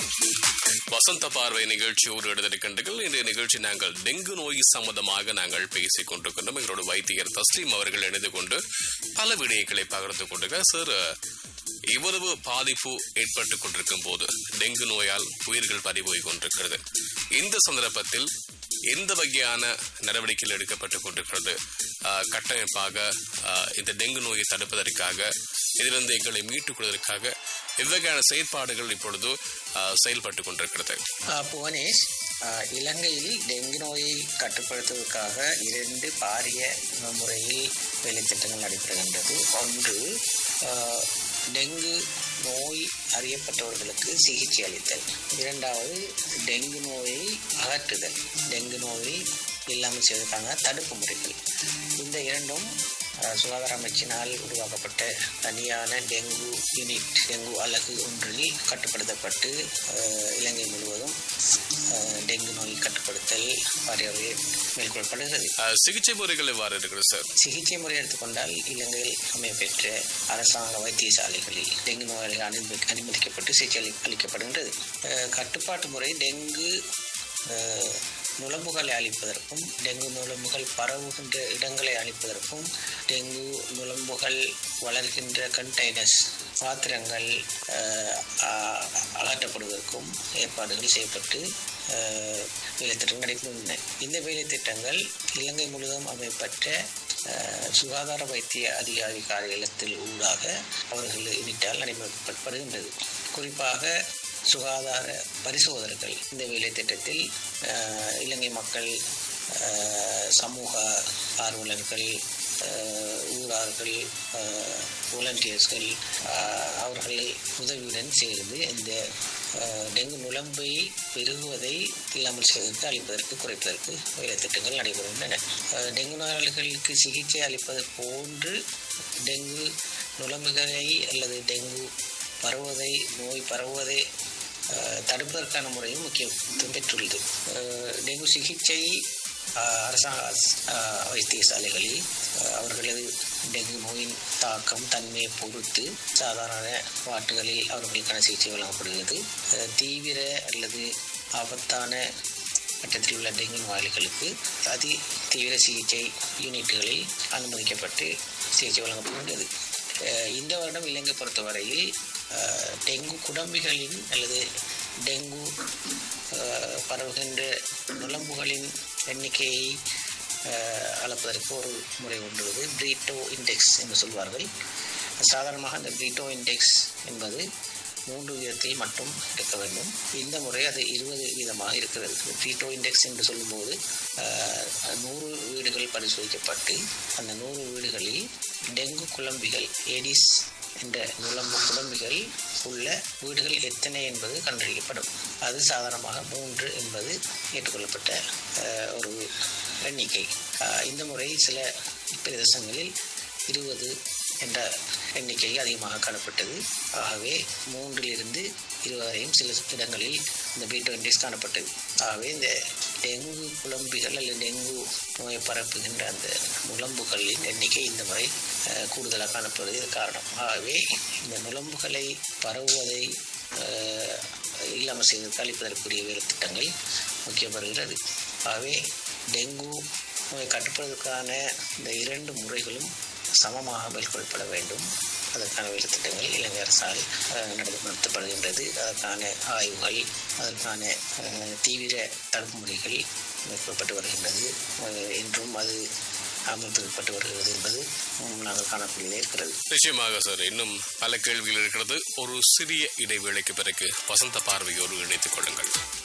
வசந்த பார்வை நிகழ்ச்சியோடு எடுத்திருக்கின்றீர்கள் இன்றைய நிகழ்ச்சி நாங்கள் டெங்கு நோய் சம்பந்தமாக நாங்கள் பேசிக் கொண்டிருக்கின்றோம் எங்களோட வைத்தியர் தஸ்லீம் அவர்கள் இணைந்து கொண்டு பல விடயங்களை பகிர்ந்து கொண்டிருக்கிறார் சார் இவ்வளவு பாதிப்பு ஏற்பட்டுக் கொண்டிருக்கும் போது டெங்கு நோயால் உயிர்கள் பறிபோய் கொண்டிருக்கிறது இந்த சந்தர்ப்பத்தில் எந்த வகையான நடவடிக்கைகள் எடுக்கப்பட்டுக் கொண்டிருக்கிறது ஆஹ், கட்டமைப்பாக ஆஹ், இந்த டெங்கு நோயை தடுப்பதற்காக இதிலிருந்து எங்களை மீட்டுக் கொள்வதற்காக எவ்வகையான செயற்பாடுகள் இப்பொழுது ஆஹ், செயல்பட்டு கொண்டிருக்கிறது ஆஹ் புவனேஷ் ஆஹ் இலங்கையில் டெங்கு நோயை கட்டுப்படுத்துவதற்காக இரண்டு பாரிய முறையில் வேலைத்திட்டங்கள் நடைபெறுகின்றது ஒன்று ஆஹ் டெங்கு நோய் அறியப்பட்டவர்களுக்கு சிகிச்சை அளித்தல் இரண்டாவது டெங்கு நோயை அகற்றுதல் டெங்கு நோயை இல்லாமல் செய்வதற்கான தடுப்பு முறைகள் இந்த இரண்டும் ஆஹ் சுகாதார அமைச்சினால் உருவாக்கப்பட்ட தனியான டெங்கு யூனிட் டெங்கு அலகு ஒன்றில் கட்டுப்படுத்தப்பட்டு ஆஹ் இலங்கை முழுவதும் ஆஹ் டெங்கு நோய் கட்டுப்படுத்தல் ஆகியவை மேற்கொள்ளப்படுகிறது ஆஹ், சிகிச்சை முறைகள் எவ்வாறு இருக்கிறது சார் சிகிச்சை முறை எடுத்துக்கொண்டால் இலங்கையில் அமைப்பெற்ற அரசாங்க வைத்தியசாலைகளில் டெங்கு நோயாளிகள் அனுமதி அனுமதிக்கப்பட்டு சிகிச்சை அளி அளிக்கப்படுகின்றது அஹ் கட்டுப்பாட்டு முறை டெங்கு அஹ், நுளம்புகளை அழிப்பதற்கும் டெங்கு நுளம்புகள் பரவுகின்ற இடங்களை அழிப்பதற்கும் டெங்கு நுளம்புகள் வளர்கின்ற கண்டெய்னர்ஸ் பாத்திரங்கள் அஹ், அ- அகற்றப்படுவதற்கும் ஏற்பாடுகள் செய்யப்பட்டு அஹ், வேலைத்திட்டங்கள் நடைபெறுகின்றன இந்த வேலைத்திட்டங்கள் இலங்கை முழுவதும் அமைப்பற்ற அஹ், சுகாதார வைத்திய அதிகாரி காரியத்தில் ஊடாக அவர்கள் யூனிட்டால் நடைமுறைப்படுத்தப்படுகின்றது குறிப்பாக சுகாதார பரிசோதகர்கள் இந்த வேலை திட்டத்தில் அஹ், இலங்கை மக்கள் அஹ், சமூக ஆர்வலர்கள் அஹ், ஊரார்கள் வாலண்டியர்ஸ்கள் அவர்கள் உதவியுடன் சேர்ந்து இந்த அஹ், டெங்கு நுழம்பை பெருகுவதை இல்லாமல் செய்வதற்கு அளிப்பதற்கு குறைப்பதற்கு வேலை திட்டங்கள் நடைபெறுகின்றன அஹ், டெங்கு நோயாளிகளுக்கு சிகிச்சை அளிப்பது போன்று டெங்கு நுழம்புகளை அல்லது டெங்கு பரவுவதை நோய் பரவுவதை அஹ், தடுப்பதற்கான முறையும் முக்கியத்துவம் பெற்றுள்ளது அஹ், டெங்கு சிகிச்சை அஹ், அரசாங்க அஹ், வைத்தியசாலைகளில் அஹ், அவர்களது டெங்கு நோயின் தாக்கம் தன்மையை பொறுத்து சாதாரண வாட்டுகளில் அவர்களுக்கான சிகிச்சை வழங்கப்படுகிறது அஹ், தீவிர அல்லது ஆபத்தான கட்டத்தில் உள்ள டெங்கு நோயாளிகளுக்கு அதி தீவிர சிகிச்சை யூனிட்டுகளில் அனுமதிக்கப்பட்டு சிகிச்சை வழங்கப்படுகின்றது அஹ் இந்த வருடம் இலங்கை பொறுத்தவரையில் அஹ், டெங்கு குடம்பிகளின் அல்லது டெங்கு அஹ், பரவுகின்ற நுழம்புகளின் எண்ணிக்கையை அஹ், அளப்பதற்கு ஒரு முறை ஒன்றுவது பிரீட்டோ இண்டெக்ஸ் என்று சொல்வார்கள் சாதாரணமாக அந்த பிரீட்டோ இண்டெக்ஸ் என்பது மூன்று வீதத்தில் மட்டும் இருக்க வேண்டும் இந்த முறை அது இருபது வீதமாக இருக்கிறது பிரீட்டோ இண்டெக்ஸ் என்று சொல்லும்போது அஹ், நூறு வீடுகள் பரிசோதிக்கப்பட்டு அந்த நூறு வீடுகளில் டெங்கு குழம்பிகள் ஏடிஸ் என்ற நுழம்பு குழம்பிகள் உள்ள வீடுகள் எத்தனை என்பது கண்டறியப்படும் அது சாதாரணமாக மூன்று என்பது ஏற்றுக்கொள்ளப்பட்ட அஹ், ஒரு எண்ணிக்கை அஹ், இந்த முறை சில பிரதேசங்களில் இருபது என்ற எண்ணிக்கை அதிகமாக காணப்பட்டது ஆகவே மூன்றிலிருந்து இருபது வரையும் சில இடங்களில் இந்த பீட்டோ இண்டெக்ஸ் காணப்பட்டது ஆகவே இந்த டெங்கு குழம்பிகள் அல்லது டெங்கு நோயை பரப்புகின்ற அந்த நுழம்புகளின் எண்ணிக்கை இந்த முறை அஹ், கூடுதலாக காணப்படுவது இது காரணம் ஆகவே இந்த நுழம்புகளை பரவுவதை அஹ், இல்லாமல் செய்வதற்கு அளிப்பதற்குரிய வேறு திட்டங்கள் முக்கியப்படுகிறது ஆகவே டெங்கு நோயை கட்டுப்படுவதற்கான இந்த இரண்டு முறைகளும் சமமாக மேற்கொள்ளப்பட வேண்டும் அதற்கான வேலை திட்டங்கள் இலங்கை அரசால் அஹ், நடத்தப்படுகின்றது அதற்கான ஆய்வுகள் அதற்கான அஹ், தீவிர தடுப்பு முறைகள் மேற்கொள்ளப்பட்டு வருகின்றது அஹ், என்றும் அது அமல்படுத்தப்பட்டு வருகிறது என்பது உம், நாங்கள் காணக்கூடியதே இருக்கிறது நிச்சயமாக சார் இன்னும் பல கேள்விகள் இருக்கிறது ஒரு சிறிய இடைவேளைக்கு பிறகு வசந்த பார்வையோடு இணைத்துக் கொள்ளுங்கள்